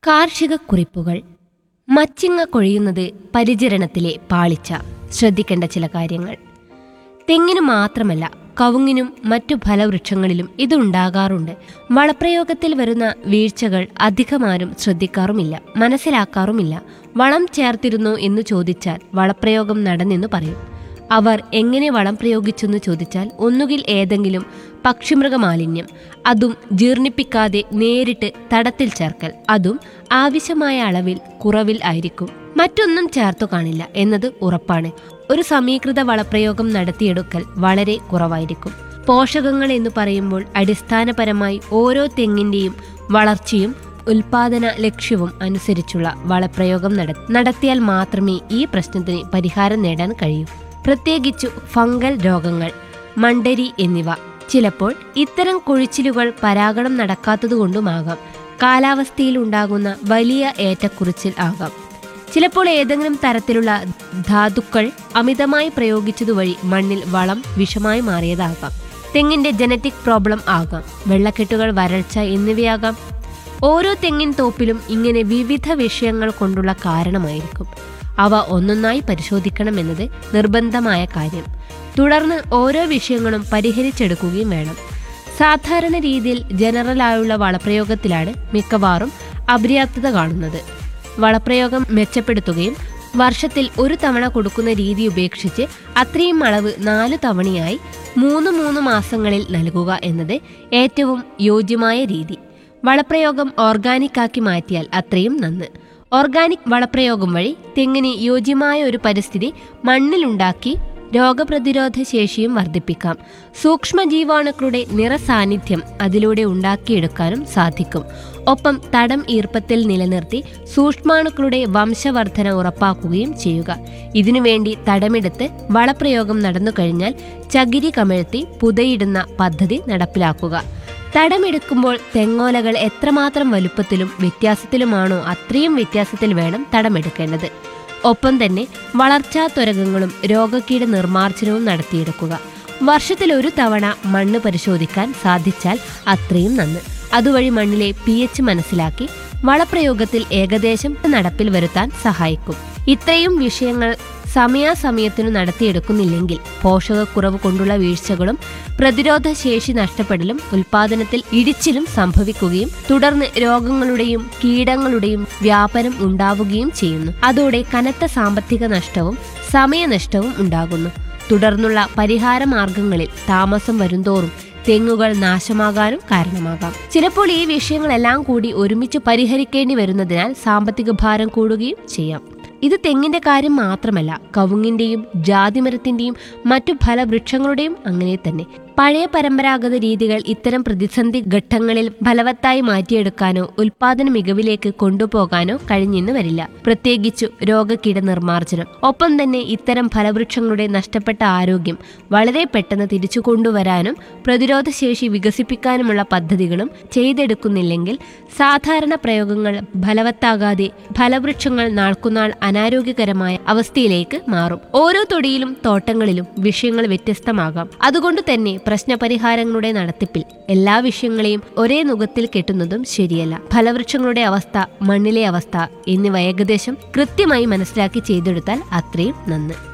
കാർഷിക കുറിപ്പുകൾ മച്ചിങ്ങ കൊഴിയുന്നത് പരിചരണത്തിലെ പാളിച്ച ശ്രദ്ധിക്കേണ്ട ചില കാര്യങ്ങൾ തെങ്ങിനു മാത്രമല്ല കവുങ്ങിനും മറ്റു ഫലവൃക്ഷങ്ങളിലും ഇതുണ്ടാകാറുണ്ട് വളപ്രയോഗത്തിൽ വരുന്ന വീഴ്ചകൾ അധികമാരും ശ്രദ്ധിക്കാറുമില്ല മനസ്സിലാക്കാറുമില്ല വളം ചേർത്തിരുന്നോ എന്ന് ചോദിച്ചാൽ വളപ്രയോഗം നടന്നെന്ന് പറയും അവർ എങ്ങനെ വളം പ്രയോഗിച്ചെന്ന് ചോദിച്ചാൽ ഒന്നുകിൽ ഏതെങ്കിലും പക്ഷിമൃഗ മാലിന്യം അതും ജീർണിപ്പിക്കാതെ നേരിട്ട് തടത്തിൽ ചേർക്കൽ അതും ആവശ്യമായ അളവിൽ കുറവിൽ ആയിരിക്കും മറ്റൊന്നും ചേർത്തു കാണില്ല എന്നത് ഉറപ്പാണ് ഒരു സമീകൃത വളപ്രയോഗം നടത്തിയെടുക്കൽ വളരെ കുറവായിരിക്കും പോഷകങ്ങൾ എന്ന് പറയുമ്പോൾ അടിസ്ഥാനപരമായി ഓരോ തെങ്ങിന്റെയും വളർച്ചയും ഉൽപാദന ലക്ഷ്യവും അനുസരിച്ചുള്ള വളപ്രയോഗം നട നടത്തിയാൽ മാത്രമേ ഈ പ്രശ്നത്തിന് പരിഹാരം നേടാൻ കഴിയൂ പ്രത്യേകിച്ചു ഫംഗൽ രോഗങ്ങൾ മണ്ടരി എന്നിവ ചിലപ്പോൾ ഇത്തരം കൊഴിച്ചിലുകൾ പരാഗണം നടക്കാത്തതുകൊണ്ടുമാകാം കാലാവസ്ഥയിൽ ഉണ്ടാകുന്ന വലിയ ഏറ്റക്കുറിച്ചിൽ ആകാം ചിലപ്പോൾ ഏതെങ്കിലും തരത്തിലുള്ള ധാതുക്കൾ അമിതമായി പ്രയോഗിച്ചതുവഴി മണ്ണിൽ വളം വിഷമായി മാറിയതാകാം തെങ്ങിന്റെ ജനറ്റിക് പ്രോബ്ലം ആകാം വെള്ളക്കെട്ടുകൾ വരൾച്ച എന്നിവയാകാം ഓരോ തെങ്ങിൻ തോപ്പിലും ഇങ്ങനെ വിവിധ വിഷയങ്ങൾ കൊണ്ടുള്ള കാരണമായിരിക്കും അവ ഒന്നൊന്നായി പരിശോധിക്കണമെന്നത് നിർബന്ധമായ കാര്യം തുടർന്ന് ഓരോ വിഷയങ്ങളും പരിഹരിച്ചെടുക്കുകയും വേണം സാധാരണ രീതിയിൽ ജനറലായുള്ള വളപ്രയോഗത്തിലാണ് മിക്കവാറും അപര്യാപ്തത കാണുന്നത് വളപ്രയോഗം മെച്ചപ്പെടുത്തുകയും വർഷത്തിൽ ഒരു തവണ കൊടുക്കുന്ന രീതി ഉപേക്ഷിച്ച് അത്രയും അളവ് നാല് തവണയായി മൂന്ന് മൂന്ന് മാസങ്ങളിൽ നൽകുക എന്നത് ഏറ്റവും യോജ്യമായ രീതി വളപ്രയോഗം ഓർഗാനിക് ആക്കി മാറ്റിയാൽ അത്രയും നന്ന് ഓർഗാനിക് വളപ്രയോഗം വഴി തെങ്ങിന് യോജ്യമായ ഒരു പരിസ്ഥിതി മണ്ണിലുണ്ടാക്കി രോഗപ്രതിരോധ ശേഷിയും വർദ്ധിപ്പിക്കാം സൂക്ഷ്മജീവാണുക്കളുടെ നിറസാന്നിധ്യം അതിലൂടെ ഉണ്ടാക്കിയെടുക്കാനും സാധിക്കും ഒപ്പം തടം ഈർപ്പത്തിൽ നിലനിർത്തി സൂക്ഷ്മാണുക്കളുടെ വംശവർധന ഉറപ്പാക്കുകയും ചെയ്യുക ഇതിനുവേണ്ടി തടമെടുത്ത് വളപ്രയോഗം നടന്നു കഴിഞ്ഞാൽ ചകിരി കമഴ്ത്തി പുതയിടുന്ന പദ്ധതി നടപ്പിലാക്കുക തടമെടുക്കുമ്പോൾ തെങ്ങോലകൾ എത്രമാത്രം വലുപ്പത്തിലും വ്യത്യാസത്തിലുമാണോ അത്രയും വ്യത്യാസത്തിൽ വേണം തടമെടുക്കേണ്ടത് ഒപ്പം തന്നെ വളർച്ചാ ത്വരകങ്ങളും രോഗക്കീട നിർമ്മാർജ്ജനവും നടത്തിയെടുക്കുക വർഷത്തിൽ ഒരു തവണ മണ്ണ് പരിശോധിക്കാൻ സാധിച്ചാൽ അത്രയും നന്ന് അതുവഴി മണ്ണിലെ പി എച്ച് മനസ്സിലാക്കി വളപ്രയോഗത്തിൽ ഏകദേശം നടപ്പിൽ വരുത്താൻ സഹായിക്കും ഇത്രയും വിഷയങ്ങൾ സമയാസമയത്തിനു നടത്തിയെടുക്കുന്നില്ലെങ്കിൽ പോഷകക്കുറവ് കൊണ്ടുള്ള വീഴ്ചകളും പ്രതിരോധ ശേഷി നഷ്ടപ്പെടലും ഉൽപാദനത്തിൽ ഇടിച്ചിലും സംഭവിക്കുകയും തുടർന്ന് രോഗങ്ങളുടെയും കീടങ്ങളുടെയും വ്യാപനം ഉണ്ടാവുകയും ചെയ്യുന്നു അതോടെ കനത്ത സാമ്പത്തിക നഷ്ടവും സമയനഷ്ടവും ഉണ്ടാകുന്നു തുടർന്നുള്ള പരിഹാര മാർഗങ്ങളിൽ താമസം വരുംതോറും തെങ്ങുകൾ നാശമാകാനും കാരണമാകാം ചിലപ്പോൾ ഈ വിഷയങ്ങളെല്ലാം കൂടി ഒരുമിച്ച് പരിഹരിക്കേണ്ടി വരുന്നതിനാൽ സാമ്പത്തിക ഭാരം കൂടുകയും ചെയ്യാം ഇത് തെങ്ങിന്റെ കാര്യം മാത്രമല്ല കവുങ്ങിന്റെയും ജാതിമരത്തിന്റെയും മറ്റു ഫലവൃക്ഷങ്ങളുടെയും അങ്ങനെ തന്നെ പഴയ പരമ്പരാഗത രീതികൾ ഇത്തരം പ്രതിസന്ധി ഘട്ടങ്ങളിൽ ഫലവത്തായി മാറ്റിയെടുക്കാനോ ഉൽപാദന മികവിലേക്ക് കൊണ്ടുപോകാനോ കഴിഞ്ഞെന്ന് വരില്ല പ്രത്യേകിച്ചു രോഗകീട നിർമ്മാർജ്ജനം ഒപ്പം തന്നെ ഇത്തരം ഫലവൃക്ഷങ്ങളുടെ നഷ്ടപ്പെട്ട ആരോഗ്യം വളരെ പെട്ടെന്ന് തിരിച്ചു കൊണ്ടുവരാനും പ്രതിരോധശേഷി വികസിപ്പിക്കാനുമുള്ള പദ്ധതികളും ചെയ്തെടുക്കുന്നില്ലെങ്കിൽ സാധാരണ പ്രയോഗങ്ങൾ ഫലവത്താകാതെ ഫലവൃക്ഷങ്ങൾ നാൾക്കുനാൾ അനാരോഗ്യകരമായ അവസ്ഥയിലേക്ക് മാറും ഓരോ തൊടിയിലും തോട്ടങ്ങളിലും വിഷയങ്ങൾ വ്യത്യസ്തമാകാം അതുകൊണ്ട് തന്നെ പ്രശ്നപരിഹാരങ്ങളുടെ നടത്തിപ്പിൽ എല്ലാ വിഷയങ്ങളെയും ഒരേ നുഖത്തിൽ കെട്ടുന്നതും ശരിയല്ല ഫലവൃക്ഷങ്ങളുടെ അവസ്ഥ മണ്ണിലെ അവസ്ഥ എന്നിവ ഏകദേശം കൃത്യമായി മനസ്സിലാക്കി ചെയ്തെടുത്താൽ അത്രയും നന്ന്